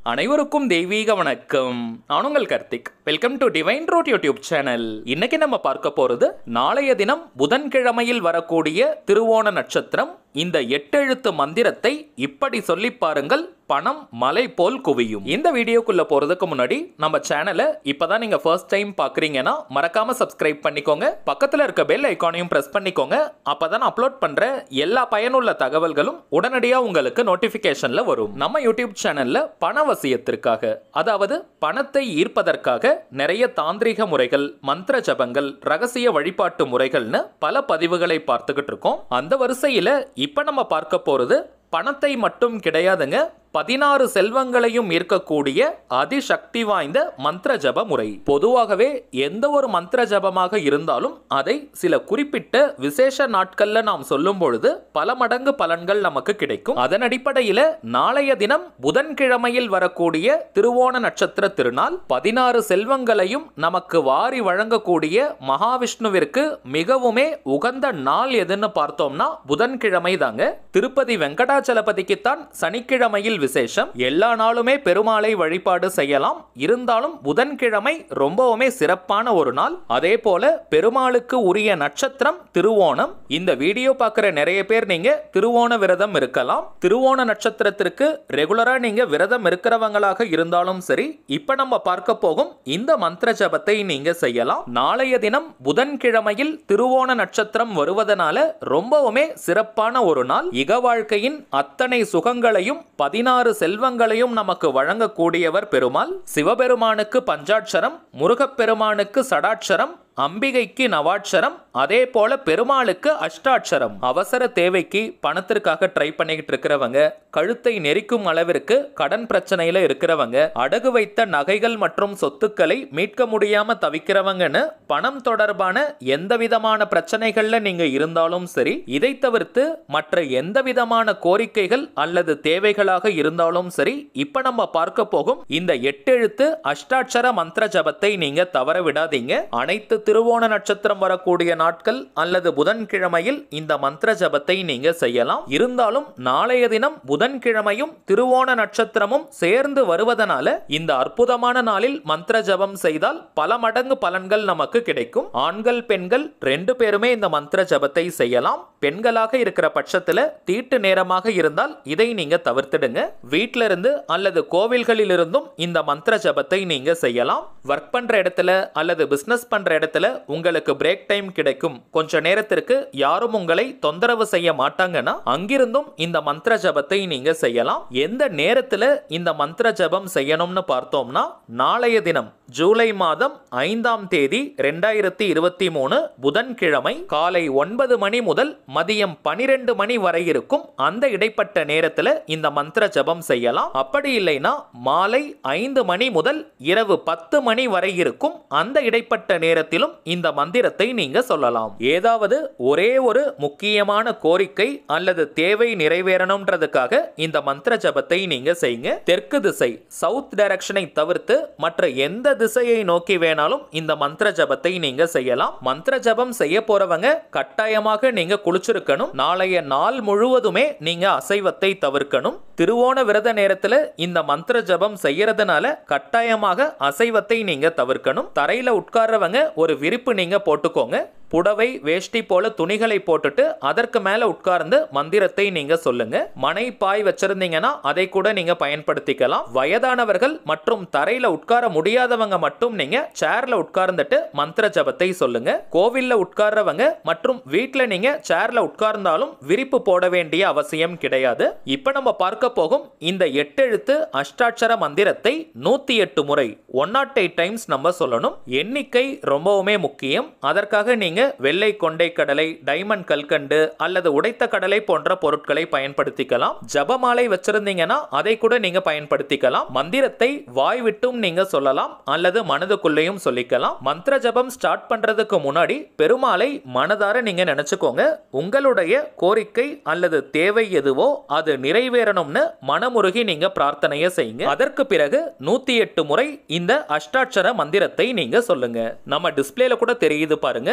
அனைவருக்கும் தெய்வீக வணக்கம் நான் உங்கள் Karthik welcome to divine road YouTube channel இன்னைக்கு நம்ம பார்க்க போறது நாளைய தினம் புதன்கிழமையில் வரக்கூடிய திருவோண நட்சத்திரம் இந்த எட்டெழுத்து மந்திரத்தை இப்படி சொல்லி பாருங்கள் பணம் மலை போல் குவியும் இந்த வீடியோக்குள்ள போறதுக்கு முன்னாடி நம்ம சேனலை இப்பதான் நீங்க ஃபர்ஸ்ட் டைம் பாக்குறீங்கன்னா மறக்காம சப்ஸ்கிரைப் பண்ணிக்கோங்க பக்கத்துல இருக்க பெல் ஐக்கானையும் பிரஸ் பண்ணிக்கோங்க அப்பதான் அப்லோட் பண்ற எல்லா பயனுள்ள தகவல்களும் உடனடியா உங்களுக்கு நோட்டிபிகேஷன்ல வரும் நம்ம யூடியூப் சேனல்ல பணவசியத்திற்காக அதாவது பணத்தை ஈர்ப்பதற்காக நிறைய தாந்திரிக முறைகள் மந்திர ஜபங்கள் ரகசிய வழிபாட்டு முறைகள்னு பல பதிவுகளை பார்த்துக்கிட்டு இருக்கோம் அந்த வரிசையில இப்ப நம்ம பார்க்க போறது பணத்தை மட்டும் கிடையாதுங்க பதினாறு செல்வங்களையும் ஈர்க்கக்கூடிய அதிசக்தி வாய்ந்த மந்திர ஜப முறை பொதுவாகவே எந்த ஒரு மந்திர ஜபமாக இருந்தாலும் அதை சில குறிப்பிட்ட விசேஷ நாட்கள்ல நாம் சொல்லும் பொழுது பல மடங்கு பலன்கள் நமக்கு கிடைக்கும் அதன் அடிப்படையில நாளைய தினம் புதன்கிழமையில் வரக்கூடிய திருவோண நட்சத்திர திருநாள் பதினாறு செல்வங்களையும் நமக்கு வாரி வழங்கக்கூடிய மகாவிஷ்ணுவிற்கு மிகவுமே உகந்த நாள் எதுன்னு பார்த்தோம்னா புதன்கிழமை தாங்க திருப்பதி வெங்கடாச்சலபதிக்குத்தான் சனிக்கிழமையில் விசேஷம் எல்லா நாளுமே பெருமாளை வழிபாடு செய்யலாம் இருந்தாலும் புதன்கிழமை ரொம்பவுமே சிறப்பான ஒரு நாள் அதே போல பெருமாளுக்கு உரிய நட்சத்திரம் திருவோணம் இந்த வீடியோ பார்க்குற நிறைய பேர் நீங்க திருவோண விரதம் இருக்கலாம் திருவோண நட்சத்திரத்திற்கு ரெகுலரா நீங்க விரதம் இருக்கிறவங்களாக இருந்தாலும் சரி இப்ப நம்ம பார்க்க போகும் இந்த மந்திர ஜபத்தை நீங்க செய்யலாம் நாளைய தினம் புதன்கிழமையில் திருவோண நட்சத்திரம் வருவதனால ரொம்பவுமே சிறப்பான ஒரு நாள் இக வாழ்க்கையின் அத்தனை சுகங்களையும் பதினாறு செல்வங்களையும் நமக்கு வழங்கக்கூடியவர் பெருமாள் சிவபெருமானுக்கு பஞ்சாட்சரம் முருகப்பெருமானுக்கு சடாட்சரம் அம்பிகைக்கு நவாட்சரம் அதே போல பெருமாளுக்கு அஷ்டாட்சரம் அவசர தேவைக்கு பணத்திற்காக ட்ரை பண்ணிக்கிட்டு இருக்கிறவங்க கழுத்தை நெரிக்கும் அளவிற்கு கடன் பிரச்சனையில இருக்கிறவங்க அடகு வைத்த நகைகள் மற்றும் சொத்துக்களை மீட்க முடியாம தவிக்கிறவங்கன்னு பணம் தொடர்பான எந்த விதமான பிரச்சனைகள்ல நீங்க இருந்தாலும் சரி இதை தவிர்த்து மற்ற எந்த விதமான கோரிக்கைகள் அல்லது தேவைகளாக இருந்தாலும் சரி இப்ப நம்ம பார்க்க போகும் இந்த எட்டெழுத்து அஷ்டாட்சர மந்திர ஜபத்தை நீங்க தவற விடாதீங்க அனைத்து திருவோண நட்சத்திரம் வரக்கூடிய நாட்கள் அல்லது புதன்கிழமையில் இந்த மந்திர ஜபத்தை நீங்க செய்யலாம் இருந்தாலும் நாளைய தினம் புதன்கிழமையும் திருவோண நட்சத்திரமும் சேர்ந்து வருவதனால இந்த அற்புதமான நாளில் மந்திர ஜபம் செய்தால் பல மடங்கு பலன்கள் நமக்கு கிடைக்கும் ஆண்கள் பெண்கள் ரெண்டு பேருமே இந்த மந்திர ஜபத்தை செய்யலாம் பெண்களாக இருக்கிற பட்சத்துல தீட்டு நேரமாக இருந்தால் இதை நீங்க தவிர்த்திடுங்க வீட்ல இருந்து அல்லது கோவில்களில் இருந்தும் இந்த மந்திர ஜபத்தை நீங்க செய்யலாம் ஒர்க் பண்ற இடத்துல அல்லது பிசினஸ் பண்ற இடத்துல உங்களுக்கு பிரேக் டைம் கிடைக்கும் கொஞ்ச நேரத்திற்கு யாரும் உங்களை தொந்தரவு செய்ய மாட்டாங்கன்னா அங்கிருந்தும் இந்த மந்திர ஜபத்தை நீங்க செய்யலாம் எந்த நேரத்துல இந்த மந்திர ஜபம் செய்யணும்னு பார்த்தோம்னா நாளைய தினம் ஜூலை மாதம் ஐந்தாம் தேதி ரெண்டாயிரத்தி இருபத்தி மூணு புதன்கிழமை காலை ஒன்பது மணி முதல் மதியம் பனிரெண்டு மணி வரை இருக்கும் அந்த இடைப்பட்ட நேரத்துல இந்த மந்திர ஜபம் செய்யலாம் அப்படி இல்லைன்னா மாலை ஐந்து மணி முதல் இரவு பத்து மணி வரை இருக்கும் அந்த இடைப்பட்ட நேரத்திலும் இந்த மந்திரத்தை நீங்க சொல்லலாம் ஏதாவது ஒரே ஒரு முக்கியமான கோரிக்கை அல்லது தேவை நிறைவேறணும்ன்றதுக்காக இந்த மந்திர ஜபத்தை நீங்க செய்யுங்க தெற்கு திசை சவுத் டைரக்ஷனை தவிர்த்து மற்ற எந்த திசையை நோக்கி வேணாலும் இந்த மந்திர ஜபத்தை நீங்க செய்யலாம் மந்திர ஜபம் செய்ய போறவங்க கட்டாயமாக நீங்க குளிச்சிருக்கணும் நாளைய நாள் முழுவதுமே நீங்க அசைவத்தை தவிர்க்கணும் திருவோண விரத நேரத்துல இந்த மந்திர ஜபம் செய்யறதுனால கட்டாயமாக அசைவத்தை நீங்க தவிர்க்கணும் தரையில உட்கார்றவங்க ஒரு விரிப்பு நீங்க போட்டுக்கோங்க புடவை வேஷ்டி போல துணிகளை போட்டுட்டு அதற்கு மேல உட்கார்ந்து மந்திரத்தை நீங்க சொல்லுங்க மனை பாய் வச்சிருந்தீங்கன்னா அதை கூட நீங்க பயன்படுத்திக்கலாம் வயதானவர்கள் மற்றும் தரையில உட்கார முடியாதவங்க மட்டும் நீங்க சேர்ல உட்கார்ந்துட்டு மந்திர ஜபத்தை சொல்லுங்க கோவில்ல உட்கார்றவங்க மற்றும் வீட்ல நீங்க சேர்ல உட்கார்ந்தாலும் விரிப்பு போட வேண்டிய அவசியம் கிடையாது இப்ப நம்ம பார்க்க போகும் இந்த எட்டெழுத்து அஷ்டாட்சர மந்திரத்தை நூத்தி எட்டு முறை ஒன் நாட் எயிட் டைம்ஸ் நம்ம சொல்லணும் எண்ணிக்கை ரொம்பவுமே முக்கியம் அதற்காக நீங்க வெள்ளை கொண்டை கடலை டைமண்ட் கல்கண்டு அல்லது உடைத்த கடலை போன்ற பொருட்களை பயன்படுத்திக்கலாம் ஜபமாலை வச்சிருந்தீங்கன்னா அதை கூட நீங்க பயன்படுத்திக்கலாம் மந்திரத்தை வாய் விட்டும் நீங்க சொல்லலாம் அல்லது மனதுக்குள்ளேயும் சொல்லிக்கலாம் மந்திர ஜபம் ஸ்டார்ட் பண்றதுக்கு முன்னாடி பெருமாளை மனதார நீங்க நினைச்சுக்கோங்க உங்களுடைய கோரிக்கை அல்லது தேவை எதுவோ அது நிறைவேறணும்னு மனமுருகி நீங்க பிரார்த்தனையை செய்யுங்க அதற்கு பிறகு நூத்தி எட்டு முறை இந்த அஷ்டாட்சர மந்திரத்தை நீங்க சொல்லுங்க நம்ம டிஸ்பிளேல கூட தெரியுது பாருங்க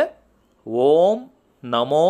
ஓம் நமோ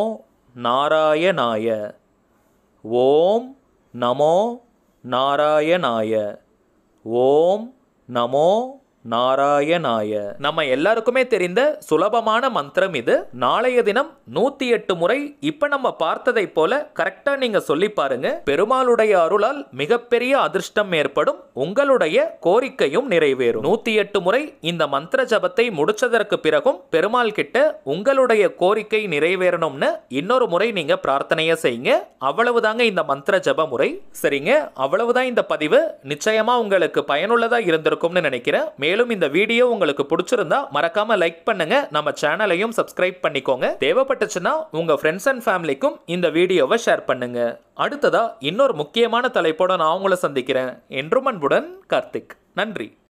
நாராயணாய ஓம் நமோ நாராயணாய ஓம் நமோ நாராயணாய நம்ம எல்லாருக்குமே தெரிந்த சுலபமான மந்திரம் இது நாளைய தினம் நூத்தி எட்டு முறை இப்ப நம்ம பார்த்ததை போல கரெக்டா நீங்க சொல்லி பாருங்க பெருமாளுடைய அருளால் மிகப்பெரிய அதிர்ஷ்டம் ஏற்படும் உங்களுடைய கோரிக்கையும் நிறைவேறும் நூத்தி எட்டு முறை இந்த மந்திர ஜபத்தை முடிச்சதற்கு பிறகும் பெருமாள் கிட்ட உங்களுடைய கோரிக்கை நிறைவேறணும்னு இன்னொரு முறை நீங்க பிரார்த்தனைய செய்யுங்க அவ்வளவுதாங்க இந்த மந்திர ஜப முறை சரிங்க அவ்வளவுதான் இந்த பதிவு நிச்சயமா உங்களுக்கு பயனுள்ளதா இருந்திருக்கும்னு நினைக்கிறேன் மேலும் இந்த வீடியோ உங்களுக்கு பிடிச்சிருந்தா மறக்காம லைக் பண்ணுங்க நம்ம சேனலையும் சப்ஸ்கிரைப் பண்ணிக்கோங்க தேவைப்பட்டுச்சுன்னா உங்க ஃப்ரெண்ட்ஸ் அண்ட் ஃபேமிலிக்கும் இந்த வீடியோவை ஷேர் பண்ணுங்க அடுத்ததா இன்னொரு முக்கியமான தலைப்போட நான் உங்களை சந்திக்கிறேன் என்றும் அன்புடன் கார்த்திக் நன்றி